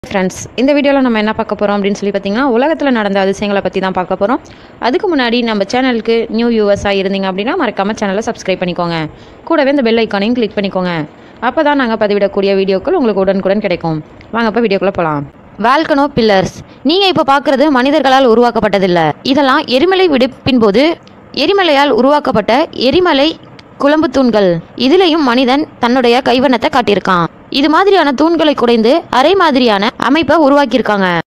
friends இந்த வீடியோவில் நம்ம என்ன பார்க்க போகிறோம் அப்படின்னு சொல்லி பார்த்தீங்கன்னா உலகத்தில் நடந்த அதிசயங்களை பற்றி தான் பார்க்க போகிறோம் அதுக்கு முன்னாடி நம்ம சேனலுக்கு நியூ வியூவர்ஸாக இருந்தீங்க அப்படின்னா மறக்காம சேனலை சப்ஸ்கிரைப் பண்ணிக்கோங்க கூடவே இந்த பெல் ஐக்கானையும் கிளிக் பண்ணிக்கோங்க அப்போ தான் நாங்கள் பதிவிடக்கூடிய வீடியோக்கள் உங்களுக்கு உடனுக்குடன் கிடைக்கும் வாங்க இப்போ வீடியோக்குள்ளே போகலாம் வால்கனோ பில்லர்ஸ் நீங்க இப்ப பார்க்கிறது மனிதர்களால் உருவாக்கப்பட்டதில்ல இதெல்லாம் எரிமலை வெடிப்பின் போது எரிமலையால் உருவாக்கப்பட்ட எரிமலை குழம்பு தூண்கள் இதுலயும் மனிதன் தன்னுடைய கைவண்ணத்தை காட்டியிருக்கான் இது மாதிரியான தூண்களை குடைந்து அரை மாதிரியான அமைப்பை உருவாக்கியிருக்காங்க